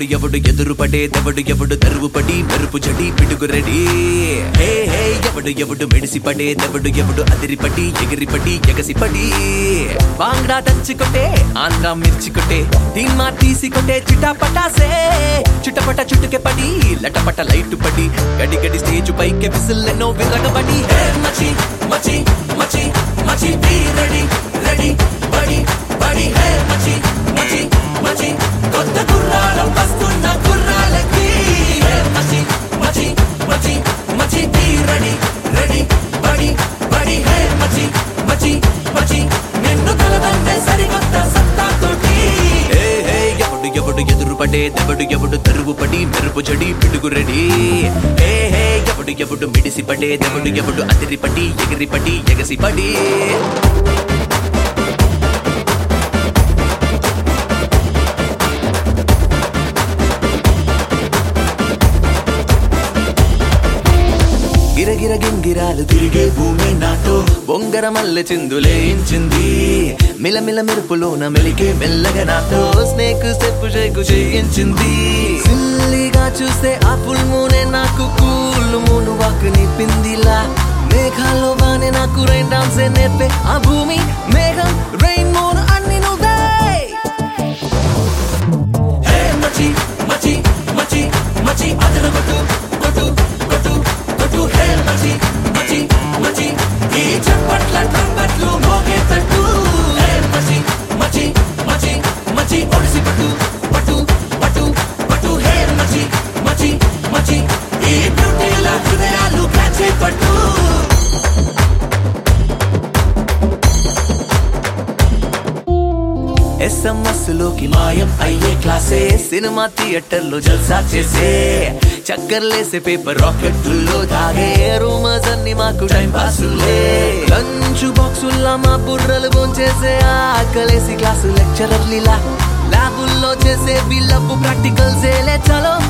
ఎవడు ఎదురు పడే దెవడు ఎవడు తరువు పడి మెరుపు జడి పిడుగు రెడీ హే హే ఎవడు ఎవడు మెడిసి పడే దెవడు ఎవడు అదిరిపడి ఎగిరిపడి ఎగసిపడి బాంగ్డా టచ్ కొట్టే ఆంధ్రా మిర్చి కొట్టే తీన్మా తీసి కొట్టే చిటా పటాసే చుట్టపట చుట్టుకే పడి లటపట లైట్ పడి గడి గడి స్టేజ్ పైకి విసిల్లెన్నో విరగబడి హే మచి మచి మచి మచి బీ రెడీ రెడీ బడి బడి హే మచి మచి మచి కొత్త కుర్రాలం వస్తున్న కుర్రాలకి హే మచి మచి మచి మచి బీ రెడీ రెడీ బడి బడి హే మచి మచి మచి నిన్ను కలదంటే సరికొత్త సత్తాతోటి హే హే ఎవడు ఎవడు ఎదురు పడే దెవడు ఎవడు తరువు పడి మెరుపు జడి పిడుగు రెడీ హే హే ఎవడు ఎవడు మిడిసి పడే దెవడు ఎవడు అదిరిపడి ఎగిరిపడి ఎగసిపడి గిరగిర గింగిరాలు తిరిగే భూమి నాతో బొంగర మల్లె చిందులేయించింది మిలమిల మెరుపులోన మెలికే మెల్లగా నాతో స్నేక్ స్టెప్ షేకు చేయించింది సిల్లిగా చూస్తే ఆ ఫుల్ మూనే నాకు కూల్ మూను వాకు నిప్పిందిలా మేఘాల్లో బానే నాకు రైన్ డాన్సే నేర్పే ఆ భూమి మేఘం రైన్ మూన్ అన్ని నువ్వే హే మచి మచి మచి మచి అదన కొట్టు కొట్టు కొట్టు కొట్టు హే మచి మచి మచి ఈ చప్పట్ల ట్రంపెట్లు మోగే తట్టు హే మచి మచి మచి మచి ఒడిసి పట్టు పట్టు పట్టు పట్టు హే మచి మచి మచి ఈ బ్యూటీల హృదయాలు కాచే పట్టు ఎస్ఎంఎస్ లోకి మాయం అయ్యే క్లాసే సినిమా థియేటర్ లో జల్సా చేసే చక్కర్లేసే పేపర్ రాకెట్లో తాగే రూమర్స్ అన్ని మాకు టైం పాసులే లంచ్ బాక్సుల్లా మా బుర్రలు భోంచేసే ఆకలేసి క్లాసు లెక్చరర్ లీలా ల్యాబుల్లో చేసే బిల్లప్పు ప్రాక్టికల్స్ ఏలే చలో